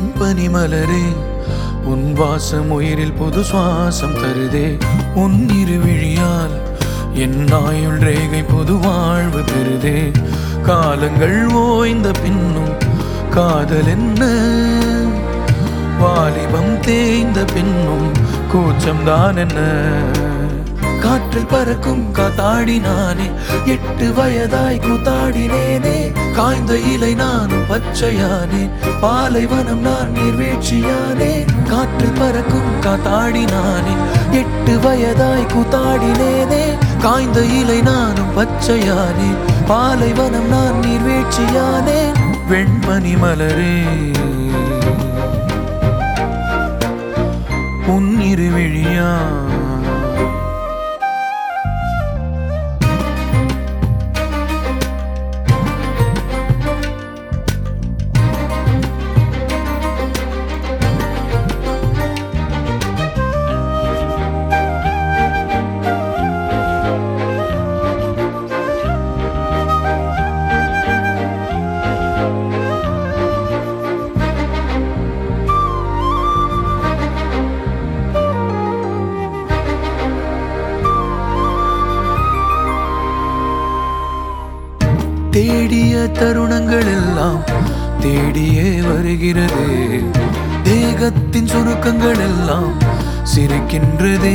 வெண்பனி மலரே உன் வாசம் உயிரில் புது சுவாசம் தருதே உன் இருவிழியால் என் ஆயுள் ரேகை புது வாழ்வு பெறுதே காலங்கள் ஓய்ந்த பின்னும் காதல் என்ன வாலிபம் தேய்ந்த பின்னும் கூச்சம்தான் என்ன காற்றில் பறக்கும் காத்தாடி நானே எட்டு வயதாய் கூத்தாடினேனே காய்ந்த இலை நானும் பச்சையானே பாலைவனம் நான் நீர்வீழ்ச்சியானே காற்றில் பறக்கும் காத்தாடி நானே எட்டு வயதாய் கூத்தாடினேனே காய்ந்த இலை நானும் பச்சையானே பாலைவனம் நான் நீர்வீழ்ச்சியானே வெண்மணி மலரே உன் இருவிழியா தேடிய தருணங்கள் எல்லாம் தேடியே வருகிறது தேகத்தின் சுருக்கங்கள் எல்லாம் சிரிக்கின்றதே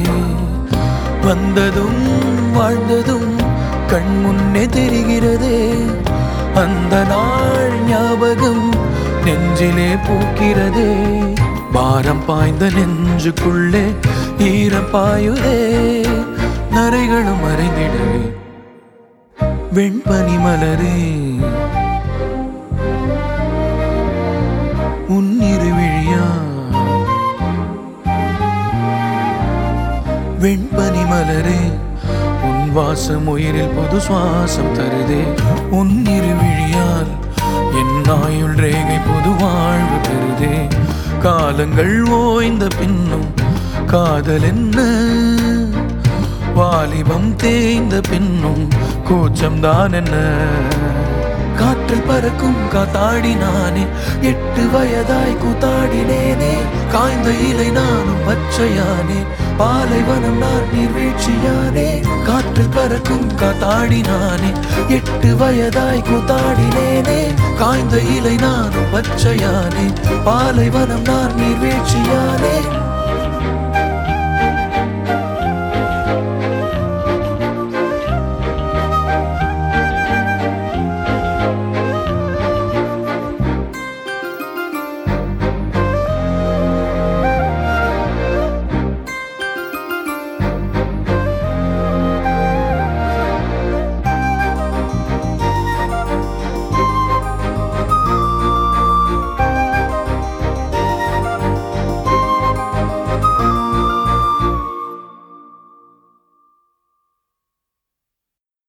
வந்ததும் வாழ்ந்ததும் கண் முன்னே தெரிகிறதே அந்த நாள் ஞாபகம் நெஞ்சிலே பூக்கிறதே பாரம் பாய்ந்த நெஞ்சுக்குள்ளே ஈரம் பாயுதே நரைகளும் மறைந்திடவே வெண்பனி மலரே உன் இருவிழியா வெண்பனி மலரே உன் வாசம் உயிரில் புது சுவாசம் தருதே உன் இருவிழியால் என் ஆயுள் ரேகை புது வாழ்வு பெறுதே காலங்கள் ஓய்ந்த பின்னும் காதல் என்ன வாலிபம் தேய்ந்த பின்னும் கூச்சம்தான் என்ன காற்றில் பறக்கும் காத்தாடி நானே எட்டு வயதாய் கூத்தாடினேனே காய்ந்த இலை நானும் பச்சையானே பாலைவனம் நான் நீர்வீழ்ச்சியானே காற்றில் பறக்கும் காத்தாடி நானே எட்டு வயதாய் கூத்தாடினேனே காய்ந்த இலை நானும் பச்சையானே பாலைவனம் நான் நீர்வீழ்ச்சியானே